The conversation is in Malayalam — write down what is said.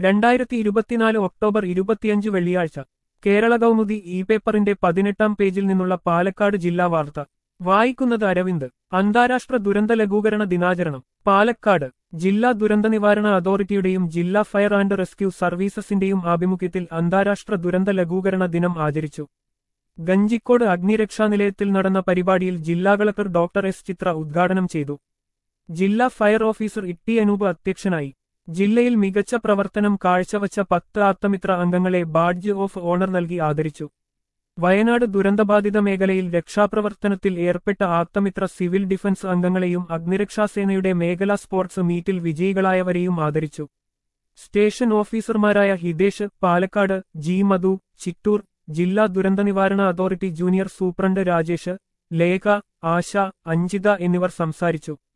രണ്ടായിരത്തി ഇരുപത്തിനാല് ഒക്ടോബർ ഇരുപത്തിയഞ്ച് വെള്ളിയാഴ്ച കേരള കൗമുദി ഇ പേപ്പറിന്റെ പതിനെട്ടാം പേജിൽ നിന്നുള്ള പാലക്കാട് ജില്ലാ വാർത്ത വായിക്കുന്നത് അരവിന്ദ് അന്താരാഷ്ട്ര ദുരന്ത ലഘൂകരണ ദിനാചരണം പാലക്കാട് ജില്ലാ ദുരന്ത നിവാരണ അതോറിറ്റിയുടെയും ജില്ലാ ഫയർ ആൻഡ് റെസ്ക്യൂ സർവീസസിന്റെയും ആഭിമുഖ്യത്തിൽ അന്താരാഷ്ട്ര ദുരന്ത ലഘൂകരണ ദിനം ആചരിച്ചു ഗഞ്ചിക്കോട് അഗ്നിരക്ഷാ നിലയത്തിൽ നടന്ന പരിപാടിയിൽ ജില്ലാ കളക്ടർ ഡോക്ടർ എസ് ചിത്ര ഉദ്ഘാടനം ചെയ്തു ജില്ലാ ഫയർ ഓഫീസർ ഇട്ടി അനൂപ് അധ്യക്ഷനായി ജില്ലയിൽ മികച്ച പ്രവർത്തനം കാഴ്ചവച്ച പത്ത് ആത്തമിത്ര അംഗങ്ങളെ ബാഡ്ജ് ഓഫ് ഓണർ നൽകി ആദരിച്ചു വയനാട് ദുരന്തബാധിത മേഖലയിൽ രക്ഷാപ്രവർത്തനത്തിൽ ഏർപ്പെട്ട ആത്തമിത്ര സിവിൽ ഡിഫൻസ് അംഗങ്ങളെയും അഗ്നിരക്ഷാസേനയുടെ മേഖലാ സ്പോർട്സ് മീറ്റിൽ വിജയികളായവരെയും ആദരിച്ചു സ്റ്റേഷൻ ഓഫീസർമാരായ ഹിതേഷ് പാലക്കാട് ജി മധു ചിറ്റൂർ ജില്ലാ ദുരന്ത നിവാരണ authority junior superintendent Rajesh Lekha Asha Anjitha എന്നിവർ സംസാരിച്ചു